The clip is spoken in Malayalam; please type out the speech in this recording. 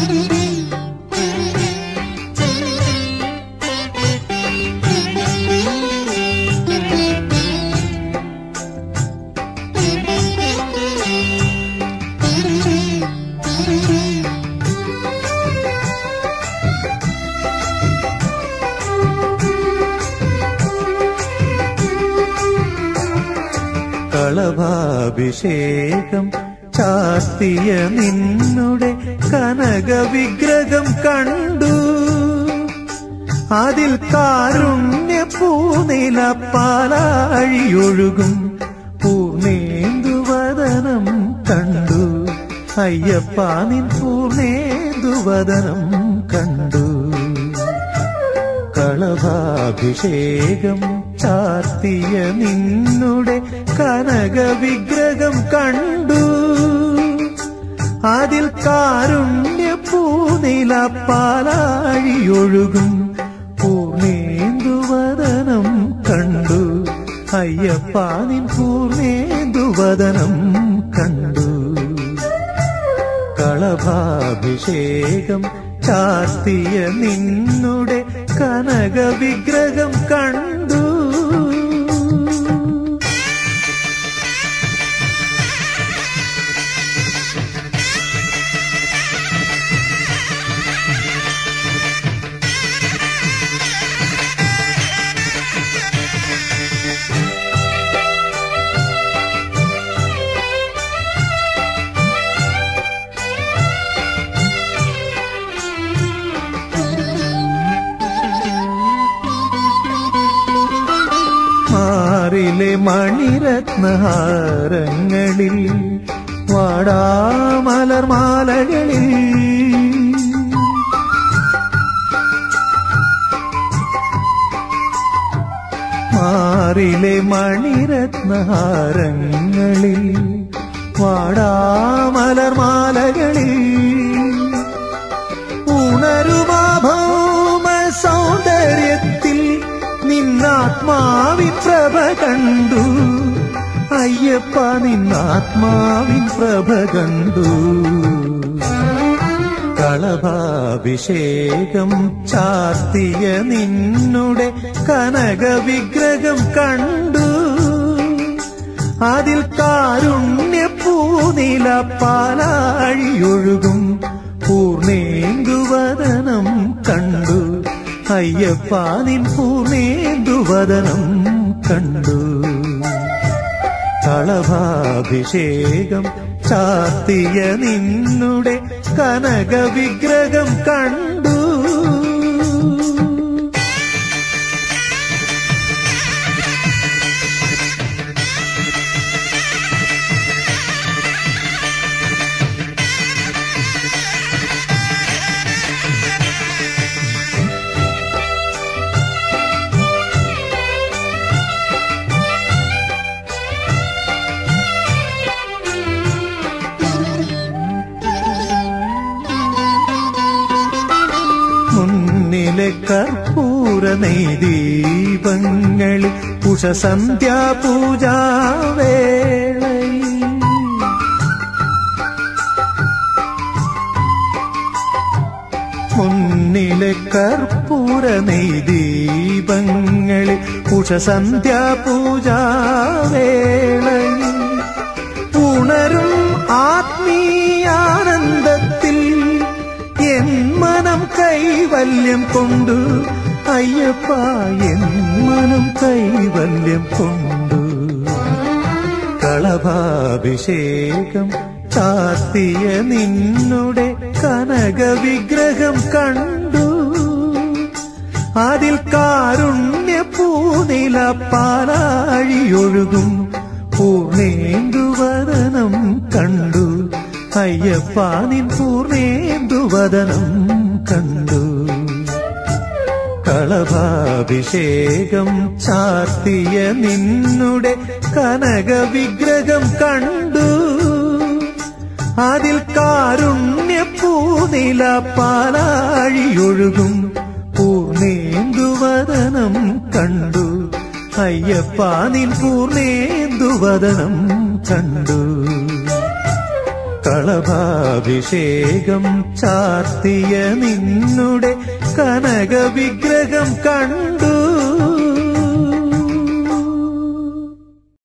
കളഭാഭിഷേകം ചാർത്തിയ നിന്നുടെ കനക വിഗ്രഹം കണ്ടു അതിൽ കാരുണ്യ പൂനില പാലാഴിയൊഴുകും പൂർണേന്ദുവദനം കണ്ടു അയ്യപ്പ നിൻ പൂർണേന്ദുവദനം കണ്ടു കളഭാഭിഷേകം ചാർത്തിയ നിന്നുടെ കനക വിഗ്രഹം കണ്ടു അതിൽ കാരുണ്യ പൂനില പാലാഴിയൊഴുകും പൂർണേന്ദുവദനം കണ്ടു അയ്യപ്പ നിൻ പൂർണേന്ദുവദനം കണ്ടു കളഭാഭിഷേകം ചാർത്തിയ നിന്നുടെ കനക വിഗ്രഹം കണ്ടു മാറിലെ മണിരത്നഹാരങ്ങളിൽ വാടാമലർമാലകളിൽ മാറിലെ മണിരത്നഹാരങ്ങളിൽ വാടാമലർമാലകളിൽ ഉണരുമാ ഭൗമ സൗന്ദര്യത്തിൽ നിന്നാത്മാവിൻ പ്രഭ കണ്ടു അയ്യപ്പ നിന്നാത്മാവിൻ പ്രഭ കണ്ടു കളഭാഭിഷേകം ചാർത്തിയ നിന്നുടെ കനക വിഗ്രഹം കണ്ടു അതിൽ കാരുണ്യ പൂനില പാലാഴിയൊഴുകും പൂർണേന്ദുവദനം കണ്ടു അയ്യപ്പ നിൻ പൂർണേന്ദുവദനം കണ്ടു കളഭാഭിഷേകം ചാർത്തിയ നിന്നുടെ കനക വിഗ്രഹം കണ്ടു മുന്നിലെ കർപ്പൂര നെയ്ദീപങ്ങളിൽ ഉഷസന്ധ്യാപൂജാവേളയിൽ മുന്നിലെ കർപ്പൂര നെയ്ദീപങ്ങളിൽ ഉഷസന്ധ്യാപൂജാവേളയിൽ ഉണരും ആത്മീയാനന്ദത്തിൽ എൻ മനം കൈവല്യം കൊണ്ടു അയ്യപ്പ എൻ മനം കൈവല്യം കൊണ്ടു കളഭാഭിഷേകം ചാർത്തിയ നിന്നുടെ കനക വിഗ്രഹം കണ്ടു അതിൽ കാരുണ്യ പൂനില പാലാഴിയൊഴുകും പൂർണേന്ദുവദനം കണ്ടു അയ്യപ്പ നിൻ പൂർണേന്ദുവദനം കണ്ടു കളഭാഭിഷേകം ചാർത്തിയ നിന്നുടെ കനക വിഗ്രഹം കണ്ടു അതിൽ കാരുണ്യ പൂനില പാലാഴിയൊഴുകും പൂർണേന്ദുവദനം കണ്ടു അയ്യപ്പ നിൻ പൂർണേന്ദുവദനം കണ്ടു കളഭാഭിഷേകം ചാർത്തിയ നിന്നുടെ കനക വിഗ്രഹം കണ്ടു